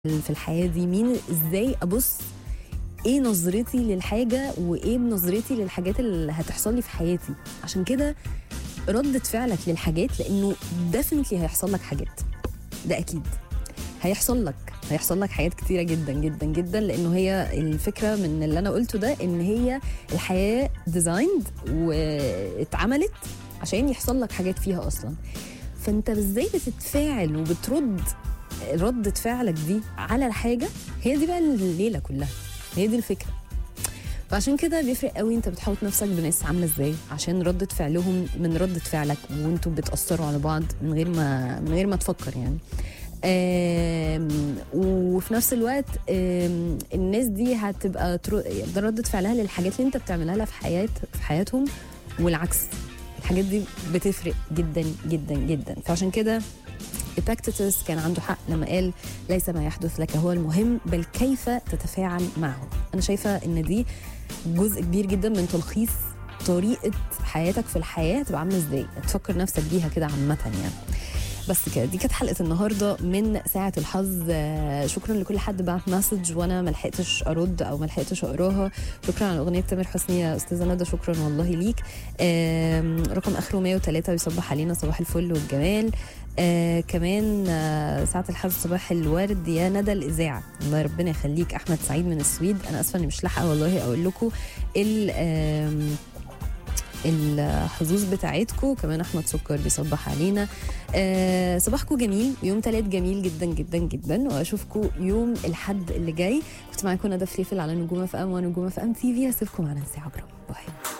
في الحياه دي مين ازاي ابص ايه نظرتي للحاجه وايه نظرتي للحاجات اللي هتحصل لي في حياتي عشان كده ردة فعلك للحاجات لانه ديفنتلي هيحصل لك حاجات ده اكيد هيحصل لك هيحصل لك حاجات كتيرة جدا جدا جدا لانه هي الفكرة من اللي انا قلته ده ان هي الحياة ديزايند واتعملت عشان يحصل لك حاجات فيها اصلا فانت ازاي بتتفاعل وبترد ردة فعلك دي على الحاجة هي دي بقى الليلة كلها هي دي الفكرة فعشان كده بيفرق قوي انت بتحوط نفسك بناس عامله ازاي عشان ردة فعلهم من ردة فعلك وانتوا بتأثروا على بعض من غير ما من غير ما تفكر يعني آم، وفي نفس الوقت آم، الناس دي هتبقى تر- ده ردة فعلها للحاجات اللي انت بتعملها لها في حياة في حياتهم والعكس الحاجات دي بتفرق جدا جدا جدا فعشان كده إباكتيتس كان عنده حق لما قال ليس ما يحدث لك هو المهم بل كيف تتفاعل معه أنا شايفة إن دي جزء كبير جدا من تلخيص طريقة حياتك في الحياة تبقى عاملة ازاي تفكر نفسك بيها كده عامة يعني بس كده دي كانت حلقه النهارده من ساعه الحظ آه، شكرا لكل حد بعت مسج وانا ما لحقتش ارد او ما لحقتش اقراها شكرا على اغنيه تامر حسني يا استاذه ندى شكرا والله ليك آم، رقم اخره 103 بيصبح علينا صباح الفل والجمال آه كمان آه ساعة الحظ صباح الورد يا ندى الإذاعة الله ربنا يخليك أحمد سعيد من السويد أنا آسفة إني مش لاحقة والله أقول لكم ال آم، الحظوظ بتاعتكم كمان احمد سكر بيصبح علينا آه صباحكم جميل يوم تلات جميل جدا جدا جدا واشوفكم يوم الحد اللي جاي كنت معاكم ندى فليفل على نجوم اف ام ونجوم اف ام تي في هسيبكم على ساعه جرام باي